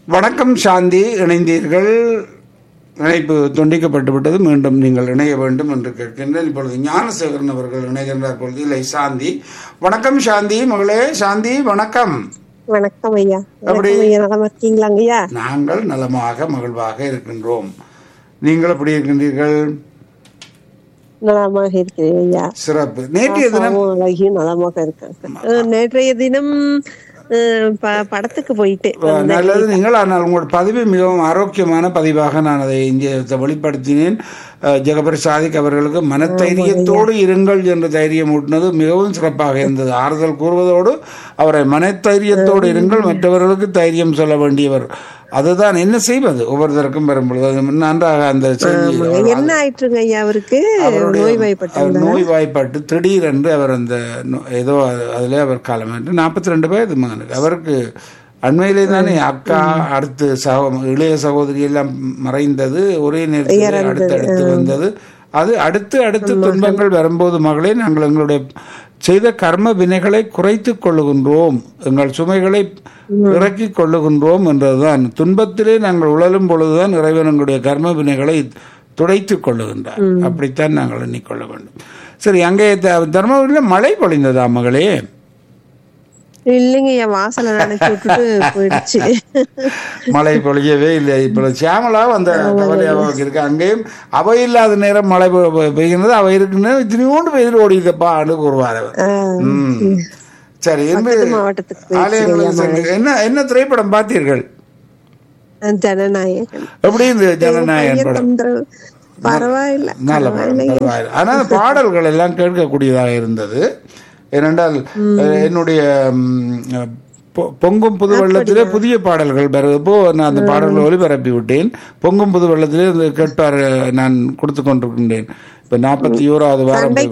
வணக்கம் சாந்தி இணைந்தீர்கள் இணைப்பு துண்டிக்கப்பட்டு விட்டது மீண்டும் நீங்கள் இணைய வேண்டும் என்று கேட்கின்றேன் இப்பொழுது ஞானசேகரன் அவர்கள் இணைகின்றார் பொழுது இல்லை சாந்தி வணக்கம் சாந்தி மகளே சாந்தி வணக்கம் வணக்கம் ஐயா அப்படி- வணக்கம் ஐயா நலமா இருக்கீங்களாங்க ஐயா நாங்கள் நலமாக மகிழ்வாக இருக்கின்றோம் நீங்கள் எப்படி இருக்கின்றீர்கள் நலமாக இருக்கிறேன் ஐயா சிறப்பு நேற்றைய தினம் பாப்பாவும் அழகியும் நலமாக இருக்காங்க அஹ், நேற்றைய தினம் அஹ், ப- படத்துக்கு போயிட்டு நல்லது நீங்கள் ஆனால் உங்களோட பதிவு மிகவும் ஆரோக்கியமான பதிவாக நான் அதை இங்கே வெளிப்படுத்தினேன் அஹ், ஜெகபர் சாதிக் அவர்களுக்கு மனத்தைரியத்தோடு இருங்கள் என்று தைரியம் ஊட்டினது மிகவும் சிறப்பாக இருந்தது ஆறுதல் கூறுவதோடு அவரை மனத்தைரியத்தோடு இருங்கள் மற்றவர்களுக்கு தைரியம் சொல்ல வேண்டியவர் அதுதான் என்ன செய்வது ஒவ்வொருத்தருக்கும் வரும்பொழுது அது நன்றாக அந்த செய்தி என்ன ஆயிட்டுருங்க ஐயா அவருக்கு நோய்வாய்ப்பட்டு அவர் நோய்வாய்ப்பட்டு திடீரென்று அவர் அந்த நோ- ஏதோ அது- அதிலே அவர் காலமாட்டு நாற்பத்தி ரெண்டு வயது மகனுக்கு அவருக்கு அண்மையிலே தானே அக்கா அடுத்து சகோ இளைய சகோதரி எல்லாம் மறைந்தது ஒரே நேரத்தில் அடுத்து அடுத்து வந்தது அது அடுத்து அடுத்து துன்பங்கள் வரும்போது மகளே நாங்கள் எங்களுடைய செய்த கர்ம வினைகளை குறைத்து கொள்ளுகின்றோம் எங்கள் சுமைகளை இறக்கிக் கொள்ளுகின்றோம் என்றதுதான் துன்பத்திலே நாங்கள் உழலும் பொழுதுதான் இறைவன் எங்களுடைய கர்ம வினைகளை துடைத்துக் கொள்ளுகின்றார் அப்படித்தான் நாங்கள் எண்ணிக்கொள்ள வேண்டும் சரி அங்கே த- தர்மபுரியில் மழை பொழிந்ததா மகளே இல்லைங்க ஐயா வாசலை நினைச்சு விட்டுட்டு போயிடுச்சு மழை பொழியவே இல்லை இப்போ சியாமலா அந்த கவலையாக இருக்கு அங்கேயும் அவை இல்லாத நேரம் மழை பெ- பெ- பெய்கின்றது அவை இருக்குன்னு இத்தனையோண்டு பெய்து ஓடிதப்பா அனு கூறுவார் அவர் ம். சரி என்று மாவட்டத்துக்கு போயிடுச்சு ஆலயங்களுக்கு சென்று- என்ன என்ன திரைப்படம் பார்த்தீர்கள் அஹ், ஜனநாயகன் எப்படி இந்த ஜனநாயகன் படம் தொந்தரவு பரவாயில்ல நல்ல படம் பரவாயில்லை ஆனால் பாடல்கள் எல்லாம் கேட்கக்கூடியதாக இருந்தது ஏனென்றால் அஹ், என்னுடைய ம், பொ- பொங்கும் புது வெள்ளத்திலே புதிய பாடல்கள் வருவப்போ நான் அந்த பாடல்களை ஒளிபரப்பி விட்டேன் பொங்கும் புது வெள்ளத்திலே அந்த கேட்பார் நான் கொடுத்து கொண்டிருக்கின்றேன் இப்ப நாற்பத்தி ஓராவது வாரம்